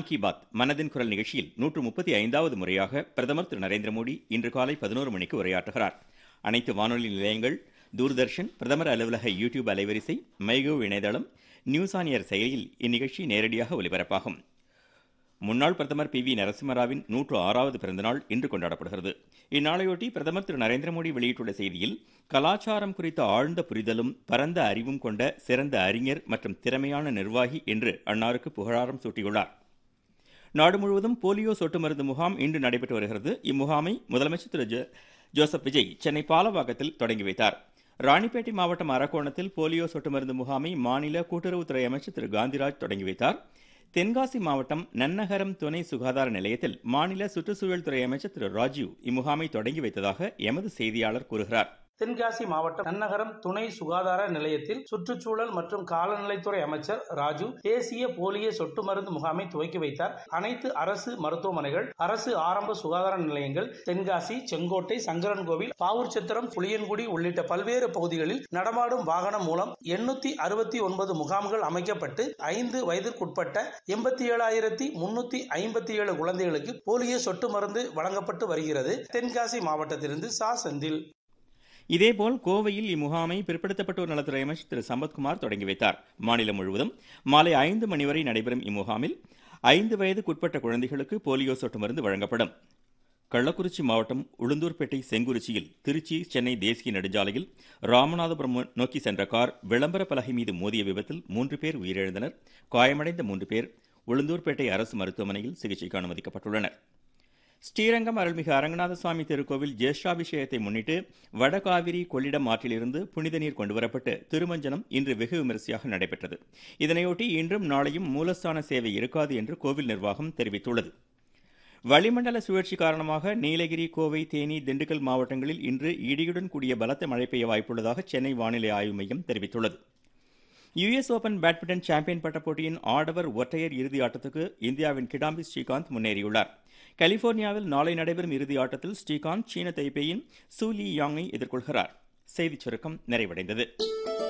கி பாத் மனதின் குரல் நிகழ்ச்சியில் நூற்று முப்பத்தி ஐந்தாவது முறையாக பிரதமர் திரு நரேந்திர மோடி இன்று காலை பதினோரு மணிக்கு உரையாற்றுகிறார் அனைத்து வானொலி நிலையங்கள் தூர்தர்ஷன் பிரதமர் அலுவலக யூடியூப் அலைவரிசை மைகவ் இணையதளம் நியூஸ் ஆன் ஏர் செயலியில் இந்நிகழ்ச்சி நேரடியாக ஒலிபரப்பாகும் முன்னாள் பிரதமர் பி வி நரசிம்மராவின் நூற்று ஆறாவது பிறந்தநாள் இன்று கொண்டாடப்படுகிறது இந்நாளையொட்டி பிரதமர் திரு நரேந்திர மோடி வெளியிட்டுள்ள செய்தியில் கலாச்சாரம் குறித்த ஆழ்ந்த புரிதலும் பரந்த அறிவும் கொண்ட சிறந்த அறிஞர் மற்றும் திறமையான நிர்வாகி என்று அன்னாருக்கு புகழாரம் சூட்டியுள்ளார் நாடு முழுவதும் போலியோ சொட்டு மருந்து முகாம் இன்று நடைபெற்று வருகிறது இம்முகாமை முதலமைச்சர் திரு ஜோ- ஜோசப் விஜய் சென்னை பாலவாக்கத்தில் தொடங்கி வைத்தார் ராணிப்பேட்டை மாவட்டம் அரக்கோணத்தில் போலியோ சொட்டு மருந்து முகாமை மாநில கூட்டுறவுத்துறை அமைச்சர் திரு காந்திராஜ் தொடங்கி வைத்தார் தென்காசி மாவட்டம் நன்னகரம் துணை சுகாதார நிலையத்தில் மாநில சுற்றுச்சூழல் துறை அமைச்சர் திரு ராஜீவ் இம்முகாமை தொடங்கி வைத்ததாக எமது செய்தியாளர் கூறுகிறார் தென்காசி மாவட்டம் நன்னகரம் துணை சுகாதார நிலையத்தில் சுற்றுச்சூழல் மற்றும் காலநிலைத்துறை அமைச்சர் ராஜு தேசிய போலியோ சொட்டு மருந்து முகாமை துவக்கி வைத்தார் அனைத்து அரசு மருத்துவமனைகள் அரசு ஆரம்ப சுகாதார நிலையங்கள் தென்காசி செங்கோட்டை சங்கரன்கோவில் பாவூர்சத்திரம் புளியன்குடி உள்ளிட்ட பல்வேறு பகுதிகளில் நடமாடும் வாகனம் மூலம் எண்ணூத்தி அறுபத்தி ஒன்பது முகாம்கள் அமைக்கப்பட்டு ஐந்து வயதிற்குட்பட்ட எண்பத்தி ஏழாயிரத்தி முன்னூத்தி ஐம்பத்தி ஏழு குழந்தைகளுக்கு போலியோ சொட்டு மருந்து வழங்கப்பட்டு வருகிறது தென்காசி மாவட்டத்திலிருந்து சா செந்தில் இதேபோல் கோவையில் இம்முகாமை பிற்படுத்தப்பட்டோர் நலத்துறை அமைச்சர் திரு சம்பத்குமார் தொடங்கி வைத்தார் மாநிலம் முழுவதும் மாலை ஐந்து மணி வரை நடைபெறும் இம்முகாமில் ஐந்து வயதுக்குட்பட்ட குழந்தைகளுக்கு போலியோ சொட்டு மருந்து வழங்கப்படும் கள்ளக்குறிச்சி மாவட்டம் உளுந்தூர்பேட்டை செங்குறிச்சியில் திருச்சி சென்னை தேசிய நெடுஞ்சாலையில் ராமநாதபுரம் நோக்கி சென்ற கார் விளம்பர பலகை மீது மோதிய விபத்தில் மூன்று பேர் உயிரிழந்தனர் காயமடைந்த மூன்று பேர் உளுந்தூர்பேட்டை அரசு மருத்துவமனையில் சிகிச்சைக்கு அனுமதிக்கப்பட்டுள்ளனர் ஸ்ரீரங்கம் அருள்மிகு அரங்கநாத சுவாமி திருக்கோவில் ஜேஷ்டாபிஷேகத்தை முன்னிட்டு வடகாவிரி கொள்ளிடம் ஆற்றிலிருந்து புனித நீர் கொண்டுவரப்பட்டு திருமஞ்சனம் இன்று வெகு விமரிசையாக நடைபெற்றது இதனையொட்டி இன்றும் நாளையும் மூலஸ்தான சேவை இருக்காது என்று கோவில் நிர்வாகம் தெரிவித்துள்ளது வளிமண்டல சுழற்சி காரணமாக நீலகிரி கோவை தேனி திண்டுக்கல் மாவட்டங்களில் இன்று இடியுடன் கூடிய பலத்த மழை பெய்ய வாய்ப்புள்ளதாக சென்னை வானிலை ஆய்வு மையம் தெரிவித்துள்ளது யுஎஸ் ஓபன் பேட்மிண்டன் சாம்பியன் பட்ட போட்டியின் ஆடவர் ஒற்றையர் இறுதி ஆட்டத்துக்கு இந்தியாவின் கிடாம்பி ஸ்ரீகாந்த் முன்னேறியுள்ளார் கலிபோர்னியாவில் நாளை நடைபெறும் இறுதி ஆட்டத்தில் ஸ்ரீகாந்த் சீன தைப்பேயின் சூ லீ யாங்கை எதிர்கொள்கிறார் செய்திச் சுருக்கம் நிறைவடைந்தது